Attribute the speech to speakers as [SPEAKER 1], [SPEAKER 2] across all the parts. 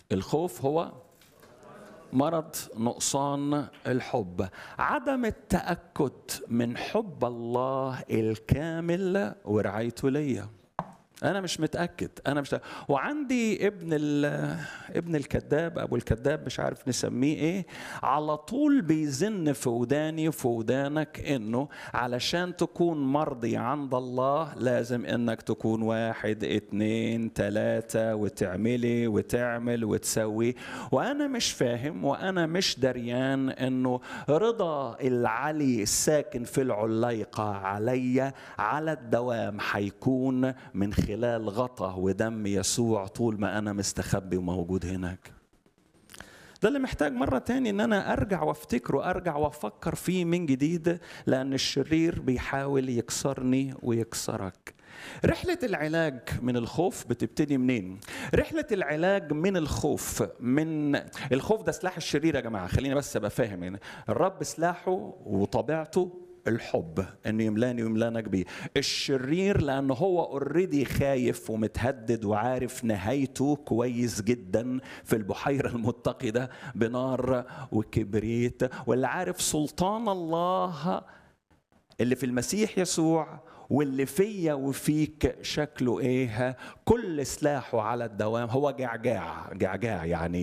[SPEAKER 1] الخوف هو مرض نقصان الحب عدم التاكد من حب الله الكامل ورعايته ليا انا مش متاكد انا مش وعندي ابن ابن الكذاب ابو الكذاب مش عارف نسميه ايه على طول بيزن في وداني وفي ودانك انه علشان تكون مرضي عند الله لازم انك تكون واحد اتنين تلاتة وتعملي وتعمل وتسوي وانا مش فاهم وانا مش دريان انه رضا العلي الساكن في العليقة عليا على الدوام حيكون من خلال غطا ودم يسوع طول ما انا مستخبي وموجود هناك ده اللي محتاج مرة تاني ان انا ارجع وافتكره ارجع وافكر فيه من جديد لان الشرير بيحاول يكسرني ويكسرك رحلة العلاج من الخوف بتبتدي منين؟ رحلة العلاج من الخوف من الخوف ده سلاح الشرير يا جماعة خليني بس ابقى فاهم يعني الرب سلاحه وطبيعته الحب انه يملاني ويملانك بيه الشرير لانه هو اوريدي خايف ومتهدد وعارف نهايته كويس جدا في البحيره المتقده بنار وكبريت واللي عارف سلطان الله اللي في المسيح يسوع واللي فيا وفيك شكله ايه كل سلاحه على الدوام هو جعجاع جعجاع يعني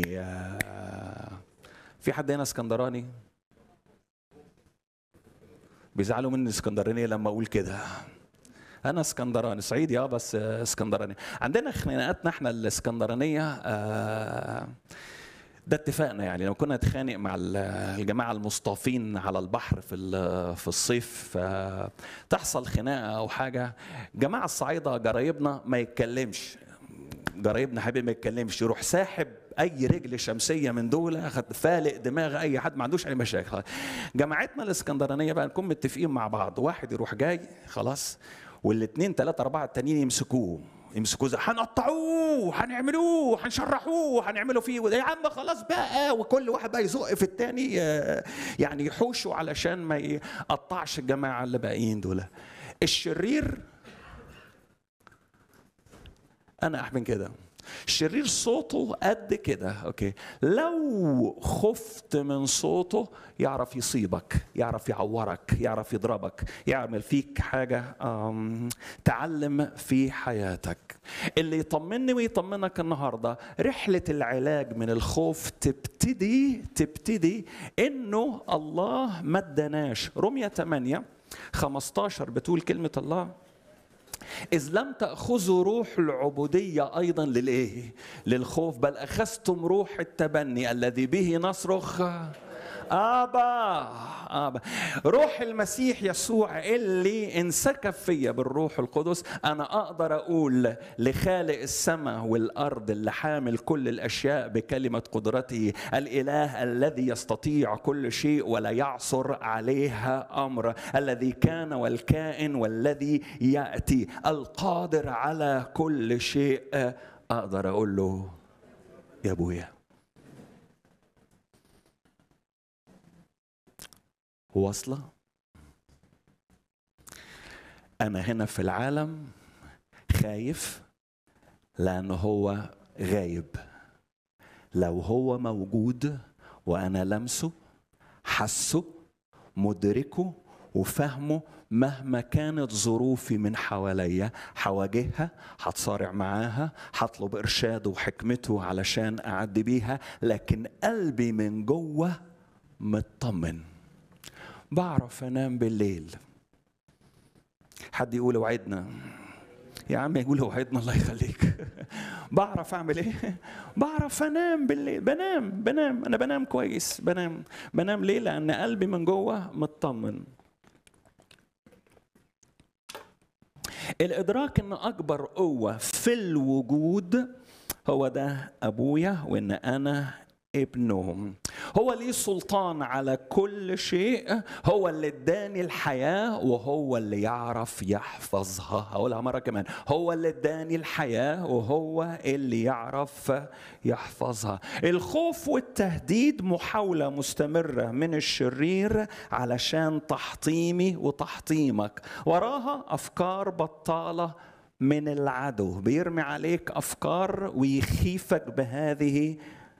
[SPEAKER 1] في حد هنا اسكندراني بيزعلوا مني الاسكندرانيه لما اقول كده انا اسكندراني صعيدي اه بس اسكندراني عندنا خناقاتنا احنا الاسكندرانيه آه ده اتفاقنا يعني لو كنا نتخانق مع الجماعه المصطافين على البحر في في الصيف تحصل خناقه او حاجه جماعه الصعايده جرايبنا ما يتكلمش جرايبنا حبيبي ما يتكلمش يروح ساحب اي رجل شمسيه من دول فالق دماغ اي حد ما عندوش اي مشاكل جماعتنا الاسكندرانيه بقى نكون متفقين مع بعض واحد يروح جاي خلاص والاثنين ثلاثه اربعه التانيين يمسكوه يمسكوه زي هنقطعوه هنعملوه هنشرحوه هنعملوا فيه وده يا عم خلاص بقى وكل واحد بقى يزق في التاني يعني يحوشوا علشان ما يقطعش الجماعه اللي باقيين دول الشرير انا احمل كده الشرير صوته قد كده اوكي لو خفت من صوته يعرف يصيبك يعرف يعورك يعرف يضربك يعمل فيك حاجه تعلم في حياتك اللي يطمني ويطمنك النهارده رحله العلاج من الخوف تبتدي تبتدي انه الله ما اداناش رميه 8 15 بتقول كلمه الله إذ لم تأخذوا روح العبودية أيضا للإيه؟ للخوف بل أخذتم روح التبني الذي به نصرخ آبا آبا روح المسيح يسوع اللي انسكب فيا بالروح القدس أنا أقدر أقول لخالق السماء والأرض اللي حامل كل الأشياء بكلمة قدرته الإله الذي يستطيع كل شيء ولا يعصر عليها أمر الذي كان والكائن والذي يأتي القادر على كل شيء أقدر أقول له يا أبويا واصلة أنا هنا في العالم خايف لأنه هو غايب لو هو موجود وأنا لمسه حسه مدركه وفهمه مهما كانت ظروفي من حواليا هواجهها هتصارع معاها هطلب ارشاده وحكمته علشان اعدي بيها لكن قلبي من جوه مطمن بعرف انام بالليل حد يقول وعدنا يا عم يقول وعدنا الله يخليك بعرف اعمل ايه بعرف انام بالليل بنام بنام انا بنام كويس بنام بنام ليه لان قلبي من جوه مطمن الادراك ان اكبر قوه في الوجود هو ده ابويا وان انا ابنهم هو ليه سلطان على كل شيء هو اللي اداني الحياة وهو اللي يعرف يحفظها هقولها مرة كمان هو اللي اداني الحياة وهو اللي يعرف يحفظها الخوف والتهديد محاولة مستمرة من الشرير علشان تحطيمي وتحطيمك وراها أفكار بطالة من العدو بيرمي عليك افكار ويخيفك بهذه